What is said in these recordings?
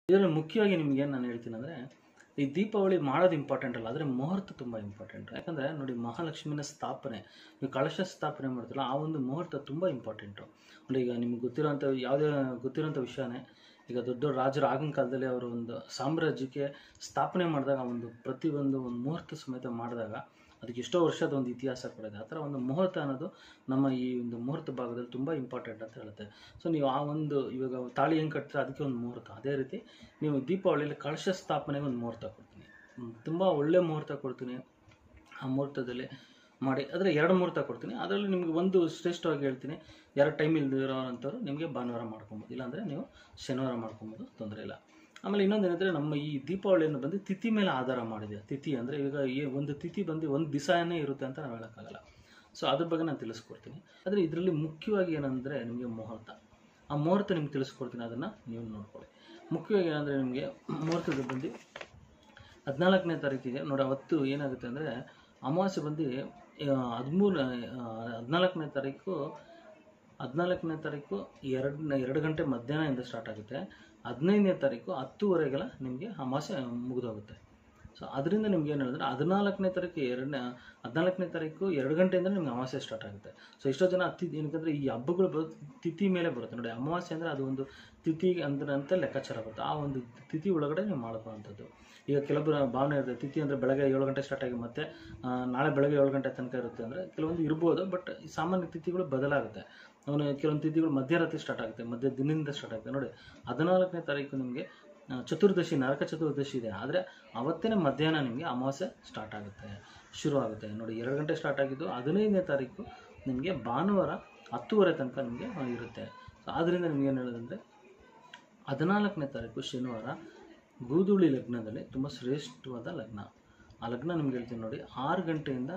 ಇದರಲ್ಲಿ ಮುಖ್ಯವಾಗಿ ನಿಮ್ಗೆ ಏನು ನಾನು ಹೇಳ್ತೀನಿ ಅಂದರೆ ಈ ದೀಪಾವಳಿ ಮಾಡೋದು ಇಂಪಾರ್ಟೆಂಟ್ ಅಲ್ಲ ಆದರೆ ಮುಹೂರ್ತ ತುಂಬ ಇಂಪಾರ್ಟೆಂಟ್ ಯಾಕಂದರೆ ನೋಡಿ ಮಹಾಲಕ್ಷ್ಮಿನ ಸ್ಥಾಪನೆ ನೀವು ಕಳಶ ಸ್ಥಾಪನೆ ಮಾಡ್ತಿಲ್ಲ ಆ ಒಂದು ಮುಹೂರ್ತ ತುಂಬ ಇಂಪಾರ್ಟೆಂಟು ನೋಡಿ ಈಗ ನಿಮ್ಗೆ ಗೊತ್ತಿರೋಂಥ ಯಾವುದೇ ಗೊತ್ತಿರೋಂಥ ವಿಷಯನೇ ಈಗ ದೊಡ್ಡ ದೊಡ್ಡ ರಾಜರು ಆಗಿನ ಕಾಲದಲ್ಲಿ ಅವರು ಒಂದು ಸಾಮ್ರಾಜ್ಯಕ್ಕೆ ಸ್ಥಾಪನೆ ಮಾಡಿದಾಗ ಒಂದು ಪ್ರತಿಯೊಂದು ಒಂದು ಮುಹೂರ್ತ ಸಮೇತ ಮಾಡಿದಾಗ ಅದಕ್ಕೆ ಎಷ್ಟೋ ವರ್ಷದ ಒಂದು ಇತಿಹಾಸ ಕೂಡ ಇದೆ ಆ ಥರ ಒಂದು ಮುಹೂರ್ತ ಅನ್ನೋದು ನಮ್ಮ ಈ ಒಂದು ಮುಹೂರ್ತ ಭಾಗದಲ್ಲಿ ತುಂಬ ಇಂಪಾರ್ಟೆಂಟ್ ಅಂತ ಹೇಳುತ್ತೆ ಸೊ ನೀವು ಆ ಒಂದು ಇವಾಗ ತಾಳಿ ಹೆಂಗೆ ಕಟ್ತೀರ ಅದಕ್ಕೆ ಒಂದು ಮುಹೂರ್ತ ಅದೇ ರೀತಿ ನೀವು ದೀಪಾವಳಿಯಲ್ಲಿ ಕಳಶ ಸ್ಥಾಪನೆಗೆ ಒಂದು ಮುಹೂರ್ತ ಕೊಡ್ತೀನಿ ತುಂಬ ಒಳ್ಳೆ ಮುಹೂರ್ತ ಕೊಡ್ತೀನಿ ಆ ಮುಹೂರ್ತದಲ್ಲಿ ಮಾಡಿ ಆದರೆ ಎರಡು ಮುಹೂರ್ತ ಕೊಡ್ತೀನಿ ಅದರಲ್ಲಿ ನಿಮಗೆ ಒಂದು ಶ್ರೇಷ್ಠವಾಗಿ ಹೇಳ್ತೀನಿ ಎರಡು ಟೈಮ್ ಇಲ್ದಿರೋವಂಥವ್ರು ನಿಮಗೆ ಭಾನುವಾರ ಮಾಡ್ಕೊಬೋದು ಇಲ್ಲಾಂದರೆ ನೀವು ಶನಿವಾರ ಮಾಡ್ಕೊಬೋದು ತೊಂದರೆ ಇಲ್ಲ ಆಮೇಲೆ ಇನ್ನೊಂದು ಏನಂದರೆ ನಮ್ಮ ಈ ದೀಪಾವಳಿಯನ್ನು ಬಂದು ತಿಥಿ ಮೇಲೆ ಆಧಾರ ಮಾಡಿದೆ ತಿಥಿ ಅಂದರೆ ಈಗ ಈ ಒಂದು ತಿಥಿ ಬಂದು ಒಂದು ದಿವಸನೇ ಇರುತ್ತೆ ಅಂತ ನಾವು ಹೇಳೋಕ್ಕಾಗಲ್ಲ ಸೊ ಅದ್ರ ಬಗ್ಗೆ ನಾನು ತಿಳಿಸ್ಕೊಡ್ತೀನಿ ಆದರೆ ಇದರಲ್ಲಿ ಮುಖ್ಯವಾಗಿ ಏನಂದರೆ ನಿಮಗೆ ಮುಹೂರ್ತ ಆ ಮುಹೂರ್ತ ನಿಮ್ಗೆ ತಿಳಿಸ್ಕೊಡ್ತೀನಿ ಅದನ್ನು ನೀವು ನೋಡ್ಕೊಳ್ಳಿ ಮುಖ್ಯವಾಗಿ ಏನಂದರೆ ನಿಮಗೆ ಮುಹೂರ್ತದ ಬಂದು ಹದಿನಾಲ್ಕನೇ ತಾರೀಕಿಗೆ ನೋಡಿ ಅವತ್ತು ಏನಾಗುತ್ತೆ ಅಂದರೆ ಅಮಾವಾಸ್ಯೆ ಬಂದು ಹದಿಮೂರು ಹದಿನಾಲ್ಕನೇ ತಾರೀಕು ಹದಿನಾಲ್ಕನೇ ತಾರೀಕು ಎರಡು ಎರಡು ಗಂಟೆ ಮಧ್ಯಾಹ್ನದಿಂದ ಸ್ಟಾರ್ಟ್ ಆಗುತ್ತೆ ಹದಿನೈದನೇ ತಾರೀಕು ಹತ್ತುವರೆಗೆಲ್ಲ ನಿಮಗೆ ಅಮಾವಾಸ್ಯೆ ಮುಗಿದೋಗುತ್ತೆ ಸೊ ಅದರಿಂದ ನಿಮ್ಗೆ ಏನು ಹೇಳಿದ್ರೆ ಹದಿನಾಲ್ಕನೇ ತಾರೀಕು ಎರಡನೇ ಹದಿನಾಲ್ಕನೇ ತಾರೀಕು ಎರಡು ಗಂಟೆಯಿಂದ ನಿಮ್ಗೆ ಅಮಾವಾಸ್ಯೆ ಸ್ಟಾರ್ಟ್ ಆಗುತ್ತೆ ಸೊ ಎಷ್ಟೋ ಜನ ಹತ್ತಿ ಏನಕ್ಕಂದರೆ ಈ ಹಬ್ಬಗಳು ಬರೋ ತಿಥಿ ಮೇಲೆ ಬರುತ್ತೆ ನೋಡಿ ಅಮಾವಾಸ್ಯೆ ಅಂದರೆ ಅದು ಒಂದು ತಿಥಿ ಅಂದ್ರೆ ಅಂತ ಲೆಕ್ಕಾಚಾರ ಬರುತ್ತೆ ಆ ಒಂದು ತಿಥಿ ಒಳಗಡೆ ನೀವು ಮಾಡ್ಕೊಳ್ಳೋವಂಥದ್ದು ಈಗ ಕೆಲವೊಬ್ಬರ ಭಾವನೆ ಇರುತ್ತೆ ತಿಥಿ ಅಂದರೆ ಬೆಳಗ್ಗೆ ಏಳು ಗಂಟೆ ಸ್ಟಾರ್ಟ್ ಆಗಿ ಮತ್ತೆ ಆ, ನಾಳೆ ಬೆಳಗ್ಗೆ ಏಳು ಗಂಟೆ ತನಕ ಇರುತ್ತೆ ಅಂದರೆ ಕೆಲವೊಂದು ಇರ್ಬೋದು ಬಟ್ ಈ ಸಾಮಾನ್ಯ ತಿಥಿಗಳು ಬದಲಾಗುತ್ತೆ ಅವನು ಕೆಲವೊಂದು ತಿಥಿಗಳು ಮಧ್ಯರಾತ್ರಿ ಸ್ಟಾರ್ಟ್ ಆಗುತ್ತೆ ಮಧ್ಯ ದಿನದಿಂದ ಸ್ಟಾರ್ಟ್ ಆಗುತ್ತೆ ನೋಡಿ ಹದಿನಾಲ್ಕನೇ ತಾರೀಕು ನಿಮಗೆ ಆ, ಚತುರ್ದಶಿ ನರಕ ಚತುರ್ದಶಿ ಇದೆ ಆದರೆ ಅವತ್ತೇ ಮಧ್ಯಾಹ್ನ ನಿಮಗೆ ಅಮಾವಾಸ್ಯೆ ಸ್ಟಾರ್ಟ್ ಆಗುತ್ತೆ ಶುರು ಆಗುತ್ತೆ ನೋಡಿ ಎರಡು ಗಂಟೆ ಸ್ಟಾರ್ಟ್ ಆಗಿದ್ದು ಹದಿನೈದನೇ ತಾರೀಕು ನಿಮಗೆ ಭಾನುವಾರ ಹತ್ತುವರೆ ತನಕ ನಿಮಗೆ ಇರುತ್ತೆ ಸೊ ಆದ್ದರಿಂದ ನಿಮ್ಗೆ ಏನು ಹೇಳೋದಂದರೆ ಹದಿನಾಲ್ಕನೇ ತಾರೀಕು ಶನಿವಾರ ಗೂದುಳಿ ಲಗ್ನದಲ್ಲಿ ತುಂಬ ಶ್ರೇಷ್ಠವಾದ ಲಗ್ನ ಆ ಲಗ್ನ ನಿಮ್ಗೆ ಹೇಳ್ತೀನಿ ನೋಡಿ ಆರು ಗಂಟೆಯಿಂದ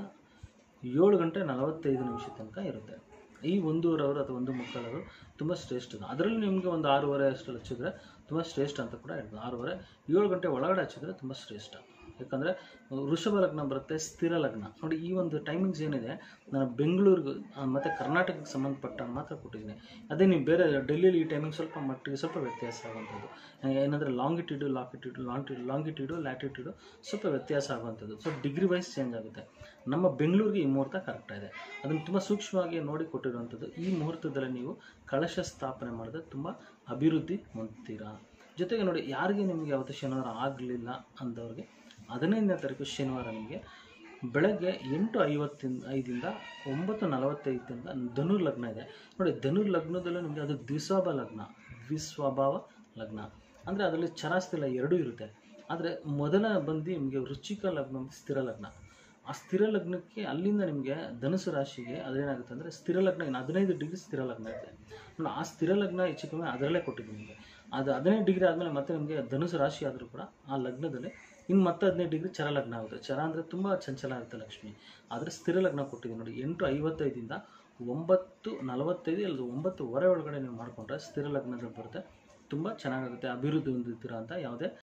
ಏಳು ಗಂಟೆ ನಲವತ್ತೈದು ನಿಮಿಷ ತನಕ ಇರುತ್ತೆ ಈ ಒಂದೂವರೆ ಅವರು ಅಥವಾ ಒಂದು ಮುಕ್ಕಾಲು ಅವರು ತುಂಬ ಶ್ರೇಷ್ಠ ಅದರಲ್ಲಿ ನಿಮಗೆ ಒಂದು ಆರೂವರೆ ಅಷ್ಟು ಹಚ್ಚಿದ್ರೆ ತುಂಬ ಶ್ರೇಷ್ಠ ಅಂತ ಕೂಡ ಹೇಳ್ಬೋದು ಆರೂವರೆ ಏಳು ಗಂಟೆ ಒಳಗಡೆ ಹಚ್ಚಿದ್ರೆ ತುಂಬ ಶ್ರೇಷ್ಠ ಯಾಕಂದರೆ ವೃಷಭ ಲಗ್ನ ಬರುತ್ತೆ ಸ್ಥಿರ ಲಗ್ನ ನೋಡಿ ಈ ಒಂದು ಟೈಮಿಂಗ್ಸ್ ಏನಿದೆ ನಾನು ಬೆಂಗಳೂರಿಗೆ ಆ, ಮತ್ತು ಕರ್ನಾಟಕಕ್ಕೆ ಸಂಬಂಧಪಟ್ಟ ಮಾತ್ರ ಕೊಟ್ಟಿದ್ದೀನಿ ಅದೇ ನೀವು ಬೇರೆ ಡೆಲ್ಲಿಯಲ್ಲಿ ಈ ಟೈಮಿಂಗ್ ಸ್ವಲ್ಪ ಮಟ್ಟಿಗೆ ಸ್ವಲ್ಪ ವ್ಯತ್ಯಾಸ ಆಗುವಂಥದ್ದು ಏನಂದರೆ ಲಾಂಗಿಟ್ಯೂಡು ಲಾಕಿಟ್ಯೂಡು ಲಾಂಟಿ ಲಾಂಗಿಟ್ಯೂಡು ಲ್ಯಾಟಿಟ್ಯೂಡು ಸ್ವಲ್ಪ ವ್ಯತ್ಯಾಸ ಆಗುವಂಥದ್ದು ಸೊ ಡಿಗ್ರಿ ವೈಸ್ ಚೇಂಜ್ ಆಗುತ್ತೆ ನಮ್ಮ ಬೆಂಗಳೂರಿಗೆ ಈ ಮುಹೂರ್ತ ಕರೆಕ್ಟ್ ಇದೆ ಅದನ್ನು ತುಂಬ ಸೂಕ್ಷ್ಮವಾಗಿ ನೋಡಿ ಕೊಟ್ಟಿರುವಂಥದ್ದು ಈ ಮುಹೂರ್ತದಲ್ಲಿ ನೀವು ಕಳಶ ಸ್ಥಾಪನೆ ಮಾಡಿದ್ರೆ ತುಂಬ ಅಭಿವೃದ್ಧಿ ಹೊಂದ್ತೀರಾ ಜೊತೆಗೆ ನೋಡಿ ಯಾರಿಗೆ ನಿಮಗೆ ಯಾವತ್ತು ಶನಿವಾರ ಆಗಲಿಲ್ಲ ಅಂದವ್ರಿಗೆ ಹದಿನೈದನೇ ತಾರೀಕು ಶನಿವಾರ ನಿಮಗೆ ಬೆಳಗ್ಗೆ ಎಂಟು ಐವತ್ತಿಂದ ಐದಿಂದ ಒಂಬತ್ತು ನಲವತ್ತೈದರಿಂದ ಧನುರ್ ಲಗ್ನ ಇದೆ ನೋಡಿ ಧನುರ್ ಲಗ್ನದಲ್ಲೂ ನಿಮಗೆ ಅದು ದ್ವಿಸ್ವಭ ಲಗ್ನ ದ್ವಿಸ್ವಭಾವ ಲಗ್ನ ಅಂದರೆ ಅದರಲ್ಲಿ ಚರಾಸ್ತಿಲ ಎರಡೂ ಇರುತ್ತೆ ಆದರೆ ಮೊದಲ ಬಂದು ನಿಮಗೆ ವೃಶ್ಚಿಕ ಲಗ್ನ ಮತ್ತು ಸ್ಥಿರ ಲಗ್ನ ಆ ಸ್ಥಿರ ಲಗ್ನಕ್ಕೆ ಅಲ್ಲಿಂದ ನಿಮಗೆ ಧನುಸು ರಾಶಿಗೆ ಅದೇನಾಗುತ್ತೆ ಅಂದರೆ ಸ್ಥಿರ ಲಗ್ನ ಇನ್ನು ಹದಿನೈದು ಡಿಗ್ರಿ ಸ್ಥಿರ ಲಗ್ನ ಇದೆ ನೋಡಿ ಆ ಸ್ಥಿರ ಲಗ್ನ ಹೆಚ್ಚು ಕಮ್ಮಿ ಅದರಲ್ಲೇ ಕೊಟ್ಟಿದ್ದೀನಿ ನಿಮಗೆ ಅದು ಹದಿನೈದು ಡಿಗ್ರಿ ಆದಮೇಲೆ ಮತ್ತೆ ನಿಮಗೆ ಧನುಸು ರಾಶಿ ಆದರೂ ಕೂಡ ಆ ಲಗ್ನದಲ್ಲಿ ಇನ್ನು ಮತ್ತೆ ಹದಿನೈದು ಡಿಗ್ರಿ ಚರ ಲಗ್ನ ಆಗುತ್ತೆ ಚರ ಅಂದರೆ ತುಂಬ ಚಂಚಲ ಇರುತ್ತೆ ಲಕ್ಷ್ಮಿ ಆದರೆ ಸ್ಥಿರ ಲಗ್ನ ಕೊಟ್ಟಿದ್ದೀನಿ ನೋಡಿ ಎಂಟು ಐವತ್ತೈದಿಂದ ಒಂಬತ್ತು ನಲವತ್ತೈದು ಇಲ್ಲ ಒಂಬತ್ತುವರೆ ಒಳಗಡೆ ನೀವು ಮಾಡಿಕೊಂಡ್ರೆ ಸ್ಥಿರ ಲಗ್ನದಲ್ಲಿ ಬರುತ್ತೆ ತುಂಬ ಚೆನ್ನಾಗಾಗುತ್ತೆ ಅಭಿವೃದ್ಧಿ ಹೊಂದುತ್ತೀರಾ ಅಂತ ಯಾವುದೇ